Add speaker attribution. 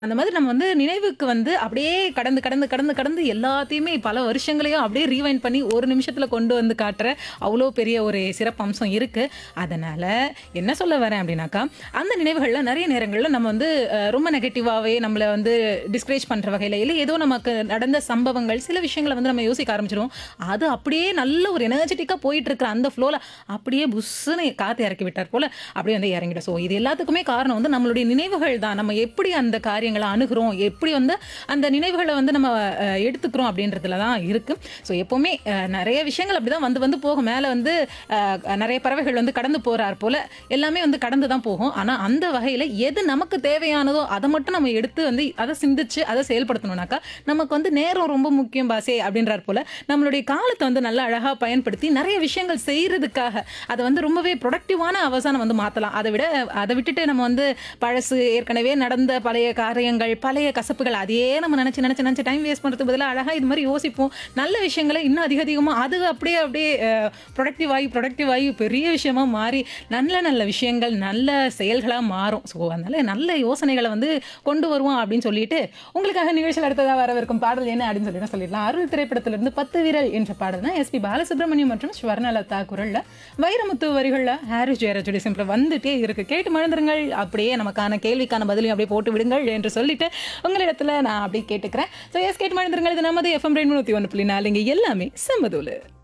Speaker 1: அந்த மாதிரி நம்ம வந்து நினைவுக்கு வந்து அப்படியே கடந்து, கடந்து, கடந்து, கடந்து எல்லாத்தையுமே பல வருஷங்களையும் அப்படியே ரீவைண்ட் பண்ணி ஒரு நிமிஷத்துல கொண்டு வந்து காட்டுற அவ்வளோ பெரிய ஒரு சிறப்பம்சம் இருக்கு. அதனால என்ன சொல்ல வரேன் அப்படின்னாக்கா, அந்த நினைவுகள்ல நெறைய நேரங்கள்ல நம்ம வந்து அ ரொம்ப நெகட்டிவாவே நம்மள வந்து டிஸ்கரேஜ் பண்ற வகையில, இல்ல ஏதோ நமக்கு நடந்த சம்பவங்கள், சில விஷயங்கள வந்து நம்ம யோசிக்க ஆரம்பிச்சுருவோம். அது அப்படியே நல்ல ஒரு எனர்ஜெட்டிக்கா போயிட்டு இருக்கிற அந்த ஃப்ளோல அப்படியே புஸ்ஸுன்னு காத்து இறக்கி விட்டார் போல அப்படியே வந்து இறங்கிடும். ஸோ இது எல்லாத்துக்குமே காரணம் வந்து நம்மளுடைய நினைவுகள் தான். நம்ம எப்படி அந்த காரியங்கள அணுகுறோம், எப்படி வந்து அந்த நினைவுகள வந்து நம்ம அ எடுத்துக்கிறோம் அப்படின்றதுல தான் இருக்கு. ஸோ எப்பவுமே அ நெறைய விஷயங்கள் அப்படிதான் வந்து வந்து போகும். மேல வந்து அ நெறைய பறவைகள் வந்து கடந்து போறார் போல எல்லாமே வந்து கடந்து தான் போகும். ஆனா அந்த வகையில எது நமக்கு தேவையானதோ அத மட்டும் நம்ம எடுத்து வந்து அத சிந்திச்சு அத செயல்படுத்தணும்னாக்கா, நமக்கு வந்து நேரம் ரொம்ப முக்கியம் பாஸே அப்படின்றார் போல, நம்மளுடைய காலத்த வந்து நல்லா அழகா பயன்படுத்தி நெறைய விஷயங்கள் செய்றதுக்காக அத வந்து ரொம்பவே புரொடக்டிவான அவர்ஸா நம்ம வந்து மாத்தலாம். அத விட அத விட்டுட்டு நம்ம வந்து பழசு ஏற்கனவே நடந்த பழைய காரியங்கள், பழைய கசப்புகள் அதையே நம்ம நெனச்சு நெனச்சு நெனச்சு டைம் வேஸ்ட் பண்றதுக்கு பதிலா அழகா இது மாரி யோசிப்போம். நல்ல விஷயங்கள இன்னும் அதிக அதிகமா அது அப்படியே அப்படியே அ புரொடக்டிவ் ஆகி புரொடக்டிவ் ஆகி பெரிய விஷயமா மாறி நல்ல நல்ல விஷயங்கள், நல்ல செயல்களா மாறும். ஸோ அதனால நல்ல யோசனைகள வந்து கொண்டு வருவோம் அப்படின்னு சொல்லிட்டு, உங்களுக்காக நிகழ்ச்சியில அடுத்ததா வரவிருக்கும் பாடல் என்ன அப்படின்னு சொல்லிட்டு சொல்லிடலாம். அருள் திரைப்படத்திலிருந்து பத்து விரல் என்ற பாடல் தான் எஸ்பி பாலசுப்ரமணியம் மற்றும் ஸ்வர்ணலதா குரல்ல, வைரமுத்து வரிகள்ல ஹாரிஸ் ஜெயராஜுடைய சிம்பிள் வந்துட்டே இருக்கு. கேட்டு மகிழ்ந்திருங்கள். அப்படியே நமக்கான கேள்விக்கான பதிலையும் அப்படியே போட்டு விடுங்கள் என்று சொல்லிட்டு, உங்களிடத்துல நான் அப்படியே கேட்டுக்கிறேன். ஸோ எஸ் கேட்டு மகிழ்ந்திருங்கள். இது நமது எஃப்எம் ரெயின்போ 101.4 இங்க எல்லாமே செம்மதூளு.